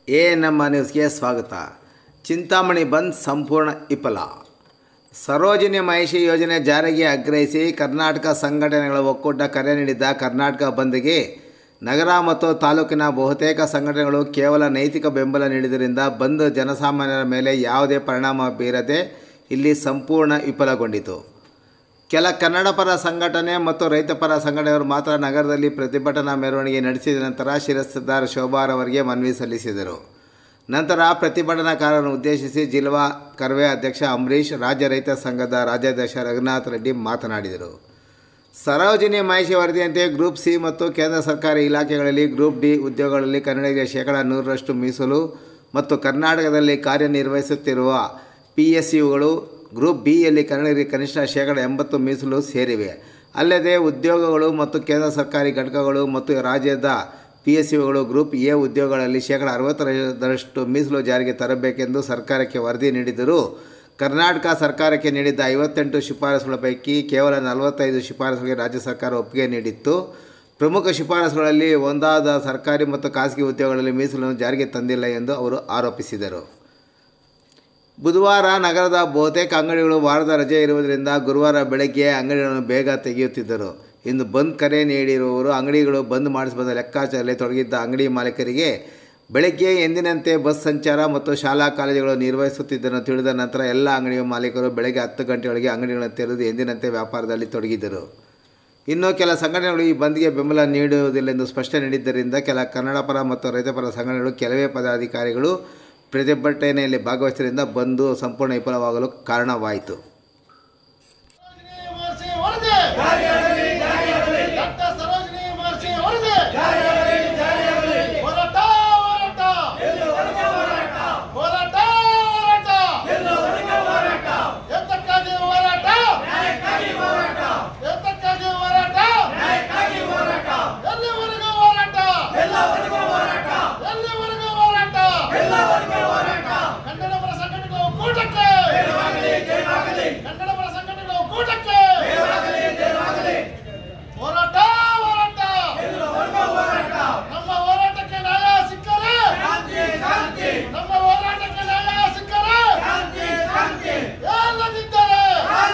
A ನಮ್ಮ ನ್ಯೂಸ್ಗೆ ಸ್ವಾಗತ ಚಿಂತಾಮಣಿ ಬಂದ್ ಸಂಪೂರ್ಣ ವಿಫಲ ಸರೋಜಿನಿ ಮಹಿಷಿ ಯೋಜನೆ ಜಾರಿಗೆ ಆಗ್ರಹಿಸಿ ಕರ್ನಾಟಕ ಸಂಘಟನೆಗಳ ಒಕ್ಕೂಟ ಕರೆ ನೀಡಿದ್ದ ಕರ್ನಾಟಕ ಬಂದ್ಗೆ ನಗರ ಮತ್ತು ತಾಲೂಕಿನ ಬಹುತೇಕ ಸಂಘಟನೆಗಳು ಕೇವಲ ನೈತಿಕ ಬೆಂಬಲ ನೀಡಿದ್ದರಿಂದ ಬಂದ್ ಜನಸಾಮಾನ್ಯರ ಮೇಲೆ ಯಾವುದೇ ಪರಿಣಾಮ ಬೀರದೆ ಇಲ್ಲಿ ಸಂಪೂರ್ಣ ವಿಫಲಗೊಂಡಿತು ಕೆಲ ಕನ್ನಡಪರ ಸಂಘಟನೆ ಮತ್ತು ರೈತಪರ ಸಂಘಟನೆಯವರು ಮಾತ್ರ ನಗರದಲ್ಲಿ ಪ್ರತಿಭಟನಾ ಮೆರವಣಿಗೆ ನಡೆಸಿದ ನಂತರ ಶಿರಸ್ತದಾರ್ ಶೋಭಾರವರಿಗೆ ಮನವಿ ಸಲ್ಲಿಸಿದರು ನಂತರ ಪ್ರತಿಭಟನಾಕಾರರನ್ನು ಉದ್ದೇಶಿಸಿ ಜಿಲ್ವಾ ಕರ್ವೆ ಅಧ್ಯಕ್ಷ ಅಂಬರೀಷ್ ರಾಜ್ಯ ರೈತ ಸಂಘದ ರಾಜ್ಯಾಧ್ಯಕ್ಷ ರಘುನಾಥ್ ರೆಡ್ಡಿ ಮಾತನಾಡಿದರು ಸರೋಜಿನಿ ಮಹಿಷಿ ವರದಿಯಂತೆ ಗ್ರೂಪ್ ಸಿ ಮತ್ತು ಕೇಂದ್ರ ಸರ್ಕಾರಿ ಇಲಾಖೆಗಳಲ್ಲಿ ಗ್ರೂಪ್ ಡಿ ಉದ್ಯೋಗಗಳಲ್ಲಿ ಕನ್ನಡಿಗರಿಗೆ ಶೇಕಡ ನೂರರಷ್ಟು ಮೀಸಲು ಮತ್ತು ಕರ್ನಾಟಕದಲ್ಲಿ ಕಾರ್ಯನಿರ್ವಹಿಸುತ್ತಿರುವ ಪಿ ಎಸ್ ಯುಗಳು ಗ್ರೂಪ್ ಬಿಯಲ್ಲಿ ಕನ್ನಡಿಗರಿಗೆ ಕನಿಷ್ಠ ಶೇಕಡ ಎಂಬತ್ತು ಮೀಸಲು ಸೇರಿವೆ ಅಲ್ಲದೆ ಉದ್ಯೋಗಗಳು ಮತ್ತು ಕೇಂದ್ರ ಸರ್ಕಾರಿ ಘಟಕಗಳು ಮತ್ತು ರಾಜ್ಯದ ಪಿ ಎಸ್ ಯುಗಳು ಗ್ರೂಪ್ ಎ ಉದ್ಯೋಗಗಳಲ್ಲಿ ಶೇಕಡ ಅರವತ್ತರಷ್ಟು ಮೀಸಲು ಜಾರಿಗೆ ತರಬೇಕೆಂದು ಸರ್ಕಾರಕ್ಕೆ ವರದಿ ನೀಡಿದರೂ ಕರ್ನಾಟಕ ಸರ್ಕಾರಕ್ಕೆ ನೀಡಿದ್ದ ಐವತ್ತೆಂಟು ಶಿಫಾರಸುಗಳ ಪೈಕಿ ಕೇವಲ ನಲವತ್ತೈದು ಶಿಫಾರಸುಗಳಿಗೆ ರಾಜ್ಯ ಸರ್ಕಾರ ಒಪ್ಪಿಗೆ ನೀಡಿತ್ತು ಪ್ರಮುಖ ಶಿಫಾರಸುಗಳಲ್ಲಿ ಒಂದಾದ ಸರ್ಕಾರಿ ಮತ್ತು ಖಾಸಗಿ ಉದ್ಯೋಗಗಳಲ್ಲಿ ಮೀಸಲನ್ನು ಜಾರಿಗೆ ತಂದಿಲ್ಲ ಎಂದು ಅವರು ಆರೋಪಿಸಿದರು ಬುಧವಾರ ನಗರದ ಬಹುತೇಕ ಅಂಗಡಿಗಳು ವಾರದ ರಜೆ ಇರುವುದರಿಂದ ಗುರುವಾರ ಬೆಳಗ್ಗೆ ಅಂಗಡಿಗಳನ್ನು ಬೇಗ ತೆಗೆಯುತ್ತಿದ್ದರು ಇಂದು ಬಂದ್ ಕರೆ ನೀಡಿರುವವರು ಅಂಗಡಿಗಳು ಬಂದ್ ಮಾಡಿಸಬಹುದ ಲೆಕ್ಕಾಚಾರದಲ್ಲಿ ತೊಡಗಿದ್ದ ಅಂಗಡಿ ಮಾಲೀಕರಿಗೆ ಬೆಳಗ್ಗೆ ಎಂದಿನಂತೆ ಬಸ್ ಸಂಚಾರ ಮತ್ತು ಶಾಲಾ ಕಾಲೇಜುಗಳು ನಿರ್ವಹಿಸುತ್ತಿದ್ದನ್ನು ತಿಳಿದ ನಂತರ ಎಲ್ಲ ಅಂಗಡಿ ಮಾಲೀಕರು ಬೆಳಗ್ಗೆ ಹತ್ತು ಗಂಟೆಯೊಳಗೆ ಅಂಗಡಿಗಳನ್ನು ತೆರೆದು ಎಂದಿನಂತೆ ವ್ಯಾಪಾರದಲ್ಲಿ ತೊಡಗಿದ್ದರು ಇನ್ನು ಕೆಲ ಸಂಘಟನೆಗಳು ಈ ಬಂದ್ಗೆ ಬೆಂಬಲ ನೀಡುವುದಿല്ലെಂದು ಸ್ಪಷ್ಟನೆ ನೀಡಿದ್ದರಿಂದ ಕೆಲ ಕನ್ನಡಪರ ಮತ್ತು ರೈತಪರ ಸಂಘಟನೆಗಳು ಕೆಲವೇ ಪದಾಧಿಕಾರಿಗಳು ಪ್ರತಿಭಟನೆಯಲ್ಲಿ ಭಾಗವಹಿಸಿದ್ದರಿಂದ ಬಂದು ಸಂಪೂರ್ಣ ವಿಫಲವಾಗಲು ಕಾರಣವಾಯಿತು ಮಹರ್ಷಿ ವರದಿ ಡಾಕ್ಟರ್ ಸರೋಜಿನಿ ಮಹರ್ಷಿ ವರದಿ ಹೋರಾಟ ಹೋರಾಟ ಹೋರಾಟ ಎತ್ತಕ್ಕಾಗಿ ಹೋರಾಟ ಎತ್ತಕ್ಕಾಗಿ ಹೋರಾಟ ಎಲ್ಲಿವರೆಗೂ ಹೋರಾಟ ಎಲ್ಲಿವರೆಗೂ ಹೋರಾಟ ಕನ್ನಡಪರ ಸಂಘಟನೆಗಳ ಒಕ್ಕೂಟಕ್ಕೆ ಕನ್ನಡಪರ ಸಂಘಟನೆಗಳ ಒಕ್ಕೂಟಕ್ಕೆ ಹೋರಾಟ ಹೋರಾಟ ನಮ್ಮ ಹೋರಾಟಕ್ಕೆ ನ್ಯಾಯ ಸಿಕ್ಕರೆ ನಮ್ಮ ಹೋರಾಟಕ್ಕೆ ನ್ಯಾಯ ಸಿಕ್ಕರೆ ಎಲ್ಲದಿದ್ದರೆ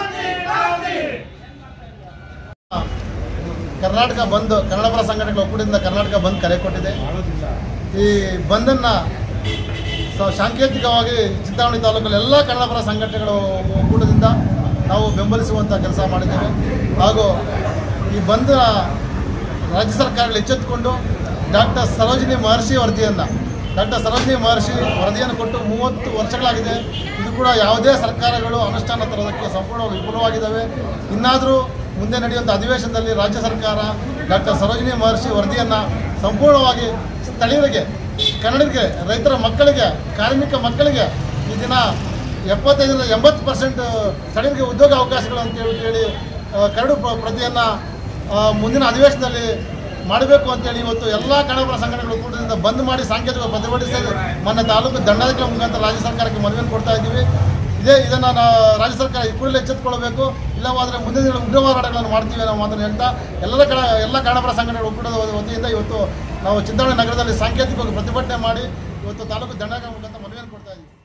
ಕರ್ನಾಟಕ ಬಂದ್ ಕನ್ನಡಪರ ಸಂಘಟನೆಗಳ ಒಕ್ಕೂಟದಿಂದ ಕರ್ನಾಟಕ ಬಂದ್ ಕರೆ ಕೊಟ್ಟಿದೆ ಈ ಬಂದನ್ನು ಸ- ಸಾಂಕೇತಿಕವಾಗಿ ಚಿಂತಾಮಣಿ ತಾಲೂಕಲ್ಲಿ ಎಲ್ಲ ಕನ್ನಡಪರ ಸಂಘಟನೆಗಳು ಒಕ್ಕೂಟದಿಂದ ನಾವು ಬೆಂಬಲಿಸುವಂಥ ಕೆಲಸ ಮಾಡಿದ್ದೇವೆ ಹಾಗೂ ಈ ಬಂದ ರಾಜ್ಯ ಸರ್ಕಾರಗಳು ಎಚ್ಚೆತ್ತುಕೊಂಡು ಡಾಕ್ಟರ್ ಸರೋಜಿನಿ ಮಹರ್ಷಿ ವರದಿಯನ್ನು ಡಾಕ್ಟರ್ ಸರೋಜಿನಿ ಮಹರ್ಷಿ ವರದಿಯನ್ನು ಕೊಟ್ಟು ಮೂವತ್ತು ವರ್ಷಗಳಾಗಿದೆ ಇದು ಕೂಡ ಯಾವುದೇ ಸರ್ಕಾರಗಳು ಅನುಷ್ಠಾನ ತರೋದಕ್ಕೆ ಸಂಪೂರ್ಣವಾಗಿ ವಿಫಲವಾಗಿದ್ದಾವೆ ಇನ್ನಾದರೂ ಮುಂದೆ ನಡೆಯುವಂಥ ಅಧಿವೇಶನದಲ್ಲಿ ರಾಜ್ಯ ಸರ್ಕಾರ ಡಾಕ್ಟರ್ ಸರೋಜಿನಿ ಮಹರ್ಷಿ ವರದಿಯನ್ನು ಸಂಪೂರ್ಣವಾಗಿ ಸ್ಥಳೀಯರಿಗೆ ಕನ್ನಡಿಗರಿಗೆ ರೈತರ ಮಕ್ಕಳಿಗೆ ಕಾರ್ಮಿಕ ಮಕ್ಕಳಿಗೆ ಈ ದಿನ ಎಪ್ಪತ್ತೈದರಿಂದ ಎಂಬತ್ತು ಪರ್ಸೆಂಟ್ ಸ್ಥಳೀಯರಿಗೆ ಉದ್ಯೋಗ ಅವಕಾಶಗಳು ಅಂತೇಳಿ ಹೇಳಿ ಆ, ಕರಡು ಪ್ರ- ಪ್ರತಿಯನ್ನು ಆ, ಮುಂದಿನ ಅಧಿವೇಶನದಲ್ಲಿ ಮಾಡಬೇಕು ಅಂತೇಳಿ ಇವತ್ತು ಎಲ್ಲ ಕನ್ನಡಪರ ಸಂಘಟನೆಗಳು ಒಕ್ಕೂಟದಿಂದ ಬಂದ್ ಮಾಡಿ ಸಾಂಕೇತಿಕ ಪ್ರತಿಭಟಿಸಿ ಮೊನ್ನೆ ತಾಲೂಕು ದಂಡಾಧಿಕಾರಿ ಮುಖಾಂತರ ರಾಜ್ಯ ಸರ್ಕಾರಕ್ಕೆ ಮನವಿಯನ್ನು ಕೊಡ್ತಾ ಇದ್ದೀವಿ ಇದೇ ಇದನ್ನು ನಾ ರಾಜ್ಯ ಸರ್ಕಾರ ಈ ಕೂಡಲೇ ಎಚ್ಚೆತ್ತುಕೊಳ್ಬೇಕು ಇಲ್ಲವಾದರೆ ಮುಂದಿನ ದಿನ ಉಗ್ರ ಹೋರಾಟಗಳನ್ನು ಮಾಡ್ತೀವಿ ನಾವು ಮಾತನ್ನು ಹೇಳ್ತಾ ಎಲ್ಲರ ಕಡೆ ಎಲ್ಲ ಕನ್ನಡಪರ ಸಂಘಟನೆಗಳ ಒಕ್ಕೂಟದ ವತಿಯಿಂದ ಇವತ್ತು ನಾವು ಚಿಂತಾಮಣಿ ನಗರದಲ್ಲಿ ಸಾಂಕೇತಿಕವಾಗಿ ಪ್ರತಿಭಟನೆ ಮಾಡಿ ಇವತ್ತು ತಾಲೂಕು ದಂಡಾಧಿಕಾರಿ ಮುಖಾಂತರ ಮನವಿಯನ್ನು ಕೊಡ್ತಾ ಇದ್ದೀವಿ